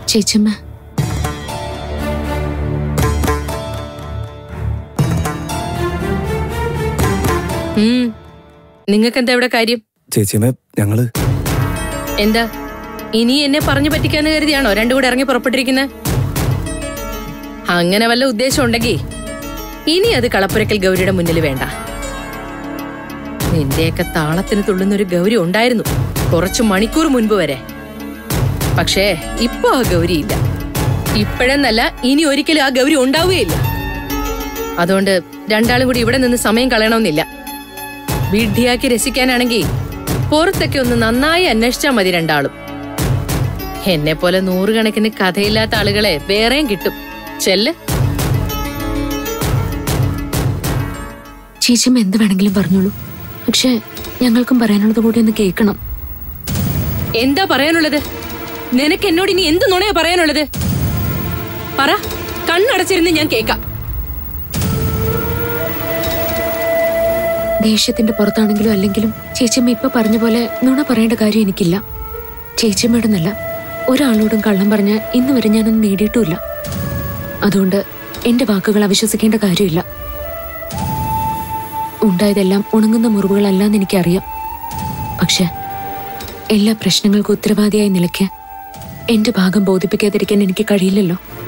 ചേച്ചമ്മ നിങ്ങൾക്ക് എന്താ ഇവിടെ കാര്യം ചേച്ചിയമ്മ ഞങ്ങള് എന്താ ഇനി എന്നെ പറഞ്ഞു പറ്റിക്കാന്ന് കരുതിയാണോ രണ്ടും കൂടെ ഇറങ്ങി പുറപ്പെട്ടിരിക്കുന്നത് അങ്ങനെ വല്ല ഉദ്ദേശം ഉണ്ടെങ്കിൽ ഇനി അത് കളപ്പുരക്കൽ ഗൗരിയുടെ മുന്നിൽ വേണ്ട നിന്റെയൊക്കെ താളത്തിന് തുള്ളുന്ന ഒരു ഗൗരി ഉണ്ടായിരുന്നു കുറച്ചു മണിക്കൂർ മുൻപ് വരെ പക്ഷേ ഇപ്പൊ ആ ഗൗരി ഇല്ല ഇപ്പോഴെന്നല്ല ഇനി ഒരിക്കലും ആ ഗൗരി ഉണ്ടാവുകയില്ല അതുകൊണ്ട് രണ്ടാളും കൂടി ഇവിടെ നിന്ന് സമയം കളയണമെന്നില്ല വിഡ്ഢിയാക്കി രസിക്കാനാണെങ്കിൽ പുറത്തൊക്കെ ഒന്ന് നന്നായി അന്വേഷിച്ചാൽ മതി രണ്ടാളും എന്നെ പോലെ നൂറുകണക്കിന് കഥയില്ലാത്ത ആളുകളെ വേറെയും കിട്ടും ചെല്ല് ചേച്ചിയമ്മ എന്ത് വേണമെങ്കിലും പറഞ്ഞോളൂ പക്ഷെ ഞങ്ങൾക്കും പറയാനുള്ളത് കൂടി ഒന്ന് കേൾക്കണം എന്താ പറയാനുള്ളത് നിനക്ക് എന്നോട് ഇനി എന്ത് നുണയാ പറയാനുള്ളത് പറ കണ്ണടച്ചിരുന്ന് ഞാൻ കേക്കാം ദേഷ്യത്തിന്റെ പുറത്താണെങ്കിലും അല്ലെങ്കിലും ചേച്ചിയമ്മ ഇപ്പൊ പറഞ്ഞ പോലെ നുണ പറയേണ്ട കാര്യം എനിക്കില്ല ചേച്ചിയമ്മയുടെ നല്ല ഒരാളോടും കള്ളം പറഞ്ഞ് ഇന്ന് വരെ ഞാനൊന്നും നേടിയിട്ടുമില്ല അതുകൊണ്ട് എന്റെ വാക്കുകൾ അവിശ്വസിക്കേണ്ട കാര്യമില്ല ഉണ്ടായതെല്ലാം ഉണങ്ങുന്ന മുറിവുകളല്ലെന്ന് എനിക്കറിയാം പക്ഷെ എല്ലാ പ്രശ്നങ്ങൾക്കും ഉത്തരവാദിയായ നിലയ്ക്ക് എന്റെ ഭാഗം ബോധിപ്പിക്കാതിരിക്കാൻ എനിക്ക് കഴിയില്ലല്ലോ